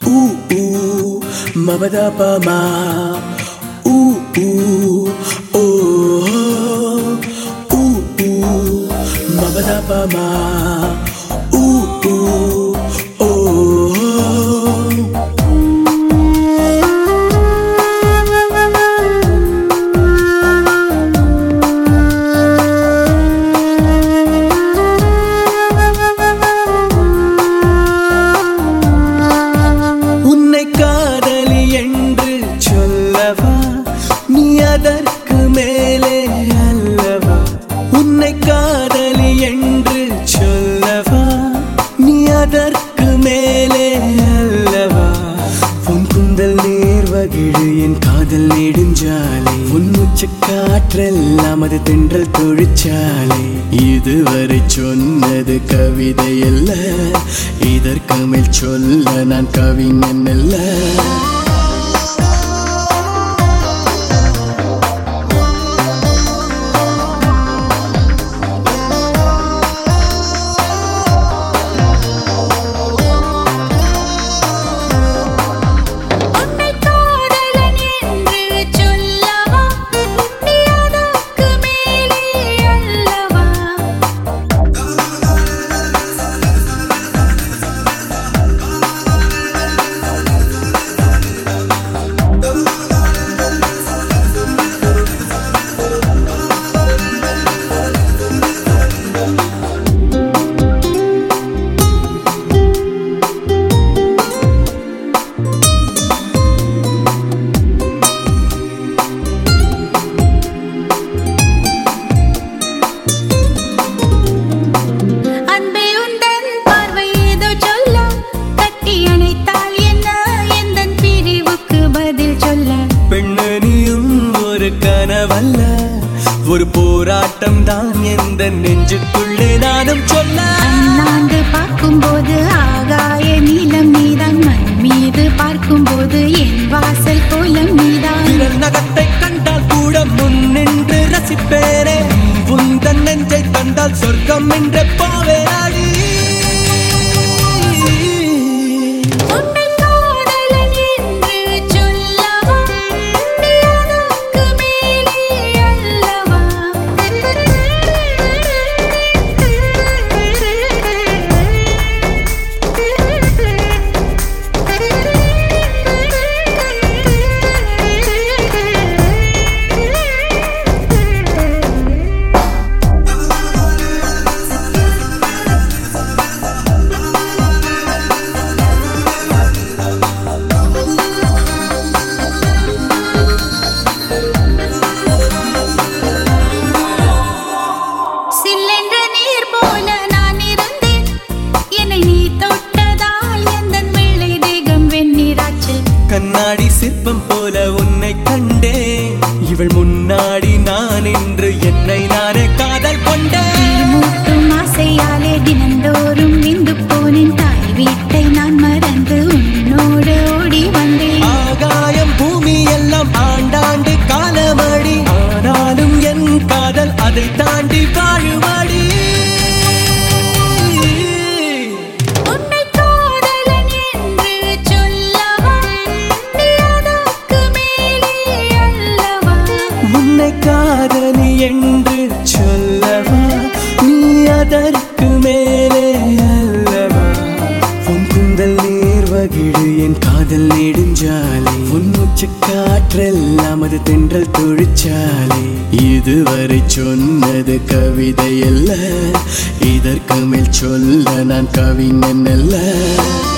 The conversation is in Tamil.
Ooh, ooh, mabadabama. Ooh, ooh, oh. Ooh, ooh, mabadabama. Ooh, ooh, oh. உன்னை காதலி என்று சொல்லவா நீ அதற்கு மேலே அல்லவா உன்னை காதலி என்று சொல்லவா நீ அதற்கு மேலே அல்லவா உன் குந்தல் நேர்வகிழு என் காதல் நெடுஞ்சாலை உன் மூச்சு காற்றெல்லாம் அது தென்றல் தொழிற்சாலை இதுவரை சொன்னது கவிதை அல்ல இதற்கு மேல் சொல்ல நான் கவிஞன் அல்ல உன்னை காதலன் என்று சொல்லவா நீ அதற்கு மேலே அல்லவா அன்பே உந்தன் பார்வை ஏதோ சொல்ல கட்டி அணைத்தால் என்ன எந்தன் பிரிவுக்கு பதில் சொல்ல பெண்ணு நீயும் ஒரு கனவல்ல ஒரு போராட்டம் தான் எந்த நெஞ்சுக்குள்ளே நானும் சொல்ல அண்ணாந்து பார்க்கும்போது ஆகாய நீலம் நீதான் மண் மீது பார்க்கும்போது என் வாசல் கோலம் நீதான் விரல் நகத்தை கண்டால் கூட முன்னின்று ரசிப்பேனே உந்தன் நெஞ்சை தந்தால் சொர்க்கம் என்ற போவேனாடி உன்னை காதலன் என்று சொல்லவா நீ அதற்கு மேலே அல்லவா சில்லென்ற நீர் போல நான் இருந்தேன் என்னை நீ தொட்டதால் எந்தன் வெள்ளை தேகம் வெந்நீராச்சு கண்ணாடி சிற்பம் போல உன்னை கண்டே இவள் முன்னாடி நான் என்று என்னை நானே காதல் கொண்டேன் மூட்டும் ஆசையாலே தினந்தோறும் விந்து போனேன் தாய் வீட்டை நான் மறந்து உன்னோடு ஓடி வந்தேன் ஆகாயம் பூமி எல்லாம் ஆண்டாண்டு காலமடி ஆனாலும் என் காதல் அதை தாண்டி வாழுமடி உன்னை காதலன் என்று சொல்லவா நீ அதற்கு மேலே அல்லவா உன்னை காதலி என்று சொல்லவா நீ அதற்கு மேலே அல்லவா உன் குந்தல் நேர்வகிழு என் காதல் நெடுஞ்சாலை உன் மூச்சு காற்றெல்லாம் அது தென்றல் தொழிற்சாலை இதுவரை சொன்னது கவிதை அல்ல இதற்கு மேல் சொல்ல நான் கவிஞன் அல்ல